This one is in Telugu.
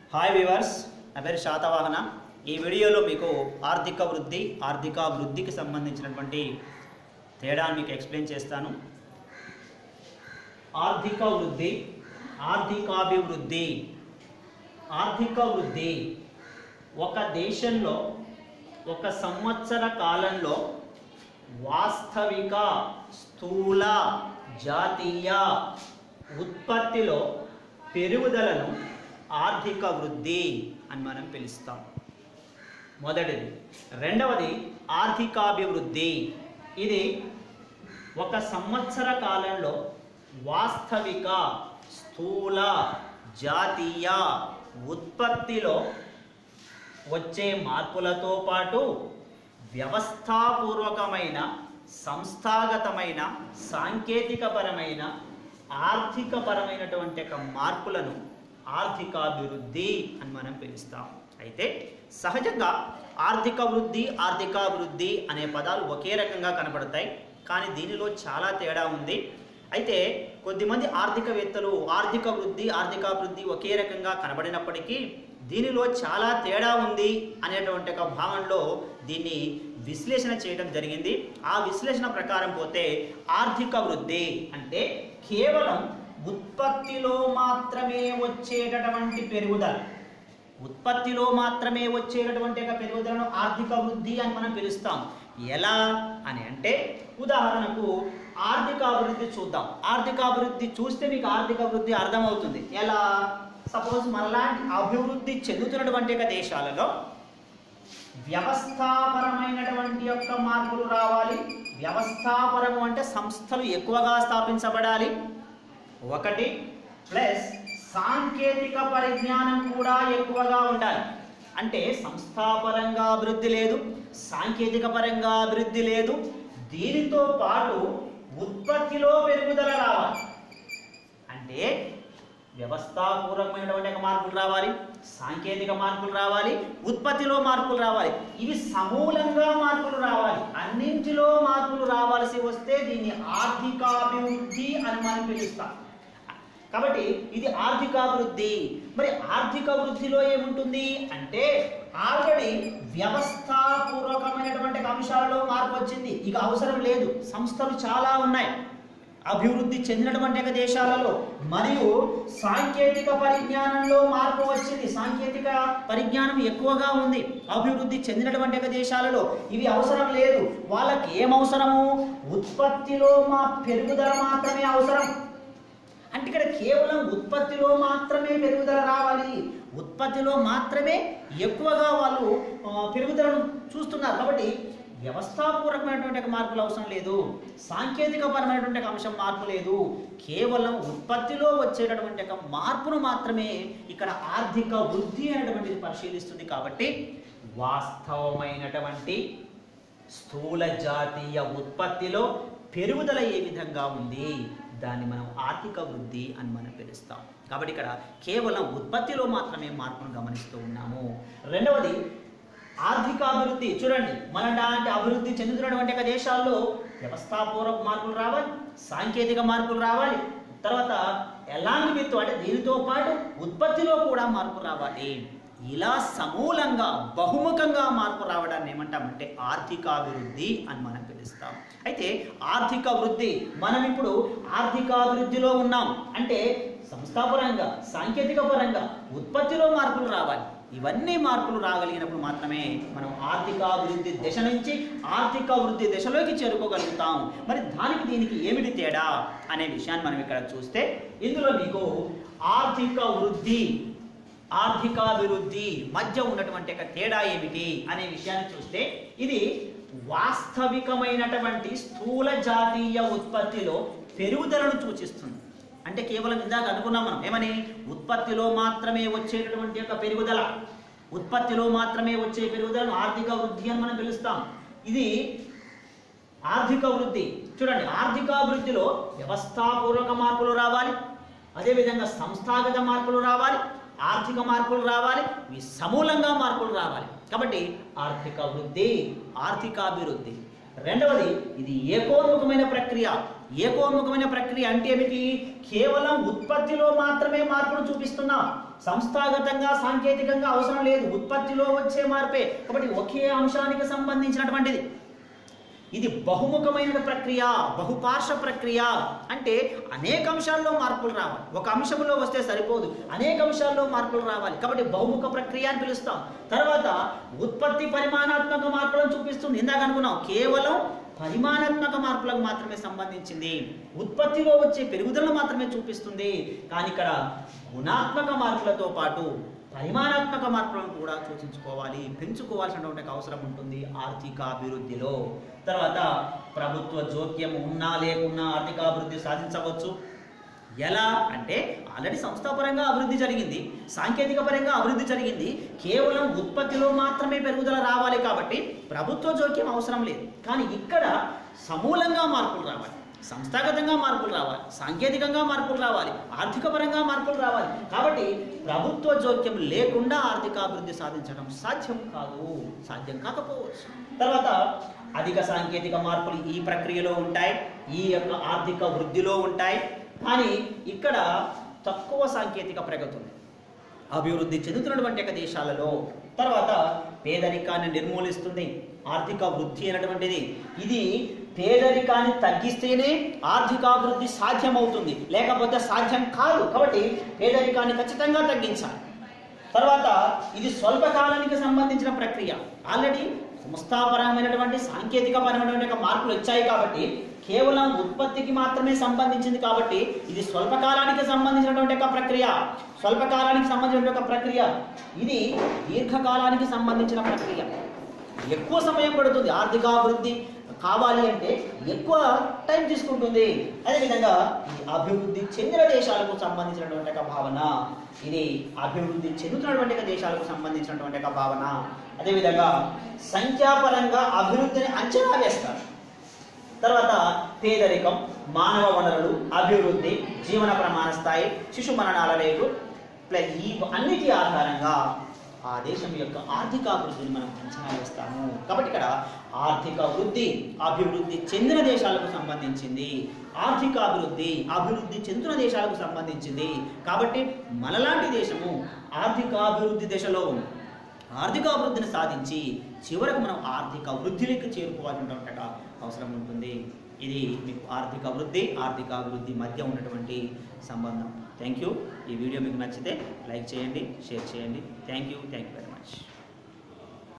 హాయ్ వివర్స్ నా పేరు శాతవాహన ఈ వీడియోలో మీకు ఆర్థిక వృద్ధి ఆర్థిక వృద్ధికి సంబంధించినటువంటి తేడాను మీకు ఎక్స్ప్లెయిన్ చేస్తాను ఆర్థిక వృద్ధి ఆర్థికాభివృద్ధి ఆర్థిక వృద్ధి ఒక దేశంలో ఒక సంవత్సర కాలంలో వాస్తవిక స్థూల జాతీయ ఉత్పత్తిలో పెరుగుదలను ఆర్థిక వృద్ధి అని మనం పిలుస్తాం మొదటిది రెండవది ఆర్థికాభివృద్ధి ఇది ఒక సంవత్సర కాలంలో వాస్తవిక స్థూల జాతీయ ఉత్పత్తిలో వచ్చే మార్పులతో పాటు వ్యవస్థాపూర్వకమైన సంస్థాగతమైన సాంకేతికపరమైన ఆర్థికపరమైనటువంటి ఒక మార్పులను ఆర్థికాభివృద్ధి అని మనం పిలుస్తాం అయితే సహజంగా ఆర్థిక వృద్ధి ఆర్థికాభివృద్ధి అనే పదాలు ఒకే రకంగా కనబడతాయి కానీ దీనిలో చాలా తేడా ఉంది అయితే కొద్దిమంది ఆర్థికవేత్తలు ఆర్థిక వృద్ధి ఆర్థికాభివృద్ధి ఒకే రకంగా కనబడినప్పటికీ దీనిలో చాలా తేడా ఉంది అనేటువంటి ఒక భావనలో దీన్ని విశ్లేషణ చేయడం జరిగింది ఆ విశ్లేషణ ప్రకారం పోతే ఆర్థిక వృద్ధి అంటే కేవలం ఉత్పత్తిలో మాత్రమే వచ్చేటటువంటి పెరుగుదల ఉత్పత్తిలో మాత్రమే వచ్చేటటువంటి ఒక పెరుగుదలను ఆర్థిక వృద్ధి అని మనం పిలుస్తాం ఎలా అని అంటే ఉదాహరణకు ఆర్థిక అభివృద్ధి చూద్దాం ఆర్థిక అభివృద్ధి చూస్తే మీకు ఆర్థిక వృద్ధి అర్థమవుతుంది ఎలా సపోజ్ మనలాంటి అభివృద్ధి చెందుతున్నటువంటి ఒక దేశాలలో వ్యవస్థాపరమైనటువంటి యొక్క మార్పులు రావాలి వ్యవస్థాపరము అంటే సంస్థలు ఎక్కువగా స్థాపించబడాలి ఒకటి ప్లస్ సాంకేతిక పరిజ్ఞానం కూడా ఎక్కువగా ఉండాలి అంటే సంస్థాపరంగా అభివృద్ధి లేదు సాంకేతిక పరంగా అభివృద్ధి లేదు దీనితో పాటు ఉత్పత్తిలో పెరుగుదల రావాలి అంటే వ్యవస్థాపూర్వకమైనటువంటి ఒక మార్పులు రావాలి సాంకేతిక మార్పులు రావాలి ఉత్పత్తిలో మార్పులు రావాలి ఇవి సమూలంగా మార్పులు రావాలి అన్నింటిలో మార్పులు రావాల్సి వస్తే దీన్ని ఆర్థికాభివృద్ధి అని మనం పిలుస్తాం కాబట్టి ఇది ఆర్థికాభివృద్ధి మరి ఆర్థిక వృద్ధిలో ఏముంటుంది అంటే ఆల్రెడీ వ్యవస్థాపూర్వకమైనటువంటి అంశాలలో మార్పు వచ్చింది ఇక అవసరం లేదు సంస్థలు చాలా ఉన్నాయి అభివృద్ధి చెందినటువంటి ఒక దేశాలలో మరియు సాంకేతిక పరిజ్ఞానంలో మార్పు వచ్చింది సాంకేతిక పరిజ్ఞానం ఎక్కువగా ఉంది అభివృద్ధి చెందినటువంటి ఒక దేశాలలో ఇవి అవసరం లేదు వాళ్ళకి ఏం అవసరము ఉత్పత్తిలో మా పెరుగుదల మాత్రమే అవసరం అంటే ఇక్కడ కేవలం ఉత్పత్తిలో మాత్రమే పెరుగుదల రావాలి ఉత్పత్తిలో మాత్రమే ఎక్కువగా వాళ్ళు ఆ, పెరుగుదలను చూస్తున్నారు కాబట్టి వ్యవస్థాపూర్వకమైనటువంటి ఒక మార్పులు అవసరం లేదు సాంకేతిక పరమైనటువంటి ఒక అంశం మార్పు లేదు కేవలం ఉత్పత్తిలో వచ్చేటటువంటి ఒక మార్పును మాత్రమే ఇక్కడ ఆర్థిక వృద్ధి అనేటువంటిది పరిశీలిస్తుంది కాబట్టి వాస్తవమైనటువంటి స్థూల జాతీయ ఉత్పత్తిలో పెరుగుదల ఏ విధంగా ఉంది దాన్ని మనం ఆర్థిక వృద్ధి అని మనం పిలుస్తాం కాబట్టి ఇక్కడ కేవలం ఉత్పత్తిలో మాత్రమే మార్పును గమనిస్తూ ఉన్నాము రెండవది ఆర్థిక అభివృద్ధి చూడండి మన లాంటి అభివృద్ధి చెందుతున్నటువంటి ఒక దేశాల్లో వ్యవస్థాపూర్వక మార్పులు రావాలి సాంకేతిక మార్పులు రావాలి తర్వాత ఎలాంటి విత్తు అంటే దీనితో పాటు ఉత్పత్తిలో కూడా మార్పు రావాలి ఇలా సమూలంగా బహుముఖంగా మార్పు రావడాన్ని ఏమంటామంటే ఆర్థికాభివృద్ధి అని మనం పిలుస్తాం అయితే ఆర్థిక వృద్ధి మనం ఇప్పుడు ఆర్థికాభివృద్ధిలో ఉన్నాం అంటే సంస్థాపరంగా సాంకేతిక పరంగా ఉత్పత్తిలో మార్పులు రావాలి ఇవన్నీ మార్పులు రాగలిగినప్పుడు మాత్రమే మనం ఆర్థికాభివృద్ధి దశ నుంచి ఆర్థిక వృద్ధి దశలోకి చేరుకోగలుగుతాం మరి దానికి దీనికి ఏమిటి తేడా అనే విషయాన్ని మనం ఇక్కడ చూస్తే ఇందులో మీకు ఆర్థిక వృద్ధి ఆర్థికాభివృద్ధి మధ్య ఉన్నటువంటి ఒక తేడా ఏమిటి అనే విషయాన్ని చూస్తే ఇది వాస్తవికమైనటువంటి స్థూల జాతీయ ఉత్పత్తిలో పెరుగుదలను సూచిస్తుంది అంటే కేవలం ఇందాక అనుకున్నాం మనం ఏమని ఉత్పత్తిలో మాత్రమే వచ్చేటటువంటి యొక్క పెరుగుదల ఉత్పత్తిలో మాత్రమే వచ్చే పెరుగుదలను ఆర్థిక వృద్ధి అని మనం పిలుస్తాం ఇది ఆర్థిక వృద్ధి చూడండి ఆర్థికాభివృద్ధిలో వ్యవస్థాపూర్వక మార్పులు రావాలి అదేవిధంగా సంస్థాగత మార్పులు రావాలి ఆర్థిక మార్పులు రావాలి ఇవి సమూలంగా మార్పులు రావాలి కాబట్టి ఆర్థిక వృద్ధి ఆర్థికాభివృద్ధి రెండవది ఇది ఏకోన్ముఖమైన ప్రక్రియ ఏకోన్ముఖమైన ప్రక్రియ అంటే ఏమిటి కేవలం ఉత్పత్తిలో మాత్రమే మార్పును చూపిస్తున్నాం సంస్థాగతంగా సాంకేతికంగా అవసరం లేదు ఉత్పత్తిలో వచ్చే మార్పే కాబట్టి ఒకే అంశానికి సంబంధించినటువంటిది ఇది బహుముఖమైన ప్రక్రియ బహుపార్శ్వ ప్రక్రియ అంటే అనేక అంశాల్లో మార్పులు రావాలి ఒక అంశంలో వస్తే సరిపోదు అనేక అంశాల్లో మార్పులు రావాలి కాబట్టి బహుముఖ ప్రక్రియ అని పిలుస్తాం తర్వాత ఉత్పత్తి పరిమాణాత్మక మార్పులను చూపిస్తుంది ఇందాక అనుకున్నాం కేవలం పరిమాణాత్మక మార్పులకు మాత్రమే సంబంధించింది ఉత్పత్తిలో వచ్చే పెరుగుదలను మాత్రమే చూపిస్తుంది కానీ ఇక్కడ గుణాత్మక మార్పులతో పాటు పరిమాణాత్మక మార్పులను కూడా సూచించుకోవాలి పెంచుకోవాల్సినటువంటి అవసరం ఉంటుంది ఆర్థిక అభివృద్ధిలో తర్వాత ప్రభుత్వ జోక్యం ఉన్నా లేకున్నా ఆర్థికాభివృద్ధి సాధించవచ్చు ఎలా అంటే ఆల్రెడీ సంస్థాపరంగా అభివృద్ధి జరిగింది సాంకేతిక పరంగా అభివృద్ధి జరిగింది కేవలం ఉత్పత్తిలో మాత్రమే పెరుగుదల రావాలి కాబట్టి ప్రభుత్వ జోక్యం అవసరం లేదు కానీ ఇక్కడ సమూలంగా మార్పులు రావాలి సంస్థాగతంగా మార్పులు రావాలి సాంకేతికంగా మార్పులు రావాలి ఆర్థిక పరంగా మార్పులు రావాలి కాబట్టి ప్రభుత్వ జోక్యం లేకుండా ఆర్థికాభివృద్ధి సాధించడం సాధ్యం కాదు సాధ్యం కాకపోవచ్చు తర్వాత అధిక సాంకేతిక మార్పులు ఈ ప్రక్రియలో ఉంటాయి ఈ యొక్క ఆర్థిక వృద్ధిలో ఉంటాయి కానీ ఇక్కడ తక్కువ సాంకేతిక ప్రగతి ఉంది అభివృద్ధి చెందుతున్నటువంటి యొక్క దేశాలలో తర్వాత పేదరికాన్ని నిర్మూలిస్తుంది ఆర్థిక వృద్ధి అనేటువంటిది ఇది పేదరికాన్ని తగ్గిస్తేనే ఆర్థికాభివృద్ధి సాధ్యమవుతుంది లేకపోతే సాధ్యం కాదు కాబట్టి పేదరికాన్ని ఖచ్చితంగా తగ్గించాలి తర్వాత ఇది స్వల్పకాలానికి సంబంధించిన ప్రక్రియ ఆల్రెడీ సంస్థాపరమైనటువంటి సాంకేతిక పరమైనటువంటి యొక్క మార్పులు వచ్చాయి కాబట్టి కేవలం ఉత్పత్తికి మాత్రమే సంబంధించింది కాబట్టి ఇది స్వల్పకాలానికి సంబంధించినటువంటి ఒక ప్రక్రియ స్వల్పకాలానికి సంబంధించిన ఒక ప్రక్రియ ఇది దీర్ఘకాలానికి సంబంధించిన ప్రక్రియ ఎక్కువ సమయం పడుతుంది ఆర్థికాభివృద్ధి కావాలి అంటే ఎక్కువ టైం తీసుకుంటుంది అదేవిధంగా ఇది అభివృద్ధి చెందిన దేశాలకు సంబంధించినటువంటి ఒక భావన ఇది అభివృద్ధి చెందుతున్నటువంటి ఒక దేశాలకు సంబంధించినటువంటి ఒక భావన అదేవిధంగా సంఖ్యాపరంగా అభివృద్ధిని అంచనా వేస్తారు తర్వాత పేదరికం మానవ వనరులు అభివృద్ధి జీవన ప్రమాణ స్థాయి శిశు మరణాల రేటు ప్లస్ ఈ అన్నిటి ఆధారంగా ఆ దేశం యొక్క ఆర్థిక అభివృద్ధిని మనం అంచనా వేస్తాము కాబట్టి ఇక్కడ ఆర్థిక వృద్ధి అభివృద్ధి చెందిన దేశాలకు సంబంధించింది ఆర్థిక అభివృద్ధి అభివృద్ధి చెందుతున్న దేశాలకు సంబంధించింది కాబట్టి మనలాంటి దేశము ఆర్థిక అభివృద్ధి దశలో ఉంది ఆర్థిక అభివృద్ధిని సాధించి చివరకు మనం ఆర్థిక వృద్ధిలోకి చేరుకోవాల్సినటువంటి అవసరం ఉంటుంది ఇది మీకు ఆర్థిక వృద్ధి ఆర్థిక అభివృద్ధి మధ్య ఉన్నటువంటి సంబంధం థ్యాంక్ యూ ఈ వీడియో మీకు నచ్చితే లైక్ చేయండి షేర్ చేయండి thank you thank you very much